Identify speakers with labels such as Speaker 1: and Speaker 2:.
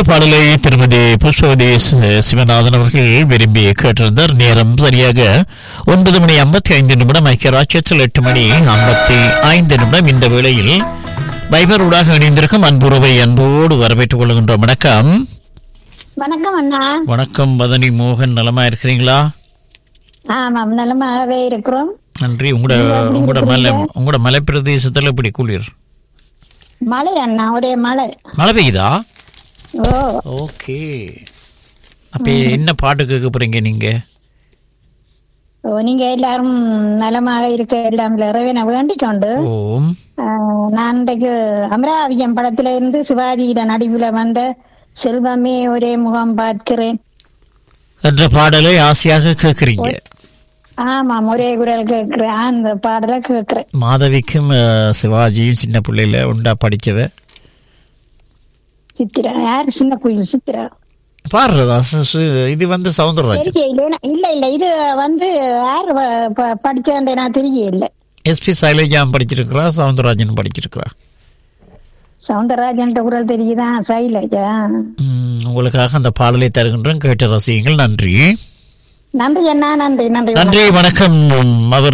Speaker 1: பாடலை திருமதி புஷ்பவதி சி- சிவநாதன் அவர்கள் விரும்பி கேட்டிருந்தார் நேரம் சரியாக ஒன்பது மணி ஐம்பத்தி ஐந்து நிமிடம் ஐக்கிய ராஜ்யத்தில் எட்டு மணி ஐம்பத்தி ஐந்து நிமிடம் இந்த வேளையில் வைபர் ஊடாக இணைந்திருக்கும் அன்புறவை அன்போடு வரவேற்றுக் கொள்கின்றோம் வணக்கம்
Speaker 2: வணக்கம் அண்ணா
Speaker 1: வணக்கம் மதனி மோகன் நலமா இருக்கிறீங்களா
Speaker 2: ஆமாம் நலமாகவே இருக்கிறோம்
Speaker 1: நன்றி உங்களோட உங்களோட மலை உங்களோட மலைப்பிரதேசத்தில் இப்படி குளிர்
Speaker 2: மழை அண்ணா ஒரே மழை
Speaker 1: மழை பெய்யுதா
Speaker 2: ஓ
Speaker 1: ஓகே அப்ப என்ன பாட்டு கேட்க போறீங்க நீங்க
Speaker 2: ஓ நீங்க எல்லாரும் நலமாக இருக்க எல்லாம் இறைவனை வேண்டிக் கொண்டு
Speaker 1: ஓம்
Speaker 2: ஆஹ், நான் இன்றைக்கு அமராவியம் படத்துல இருந்து சிவாஜியிட நடிவுல வந்த செல்வமே ஒரே முகம் பார்க்கிறேன்
Speaker 1: என்ற பாடலை ஆசையாக கேட்குறீங்க
Speaker 2: ஆமாம் ஒரே குரல் கேட்கிறேன் அந்த பாடலை கேட்கிறேன்
Speaker 1: மாதவிக்கும் அஹ், சிவாஜியும் சின்ன பிள்ளையில உண்டா படிச்சவ
Speaker 2: சித்திரா யாரு சின்ன குயில் சித்திரா
Speaker 1: பாடுறதா சு- சு- இது வந்து சவுந்தரராஜன்
Speaker 2: தெரியல இல்ல இல்ல இது வந்து யாரு ப- ப- படிச்சேன் நான் தெரியல
Speaker 1: எஸ்பி சைலஜாம் படிச்சிருக்கிறா சவுந்தரராஜன் படிச்சிருக்கிறா
Speaker 2: சவுந்தரராஜன் குரல் தெரியுதா சைலஜா
Speaker 1: ம், உங்களுக்காக அந்த பாடலை தருகின்றோம் கேட்ட ரசிகங்கள் நன்றி
Speaker 2: நன்றி அண்ணா நன்றி நன்றி
Speaker 1: நன்றி வணக்கம் அவர்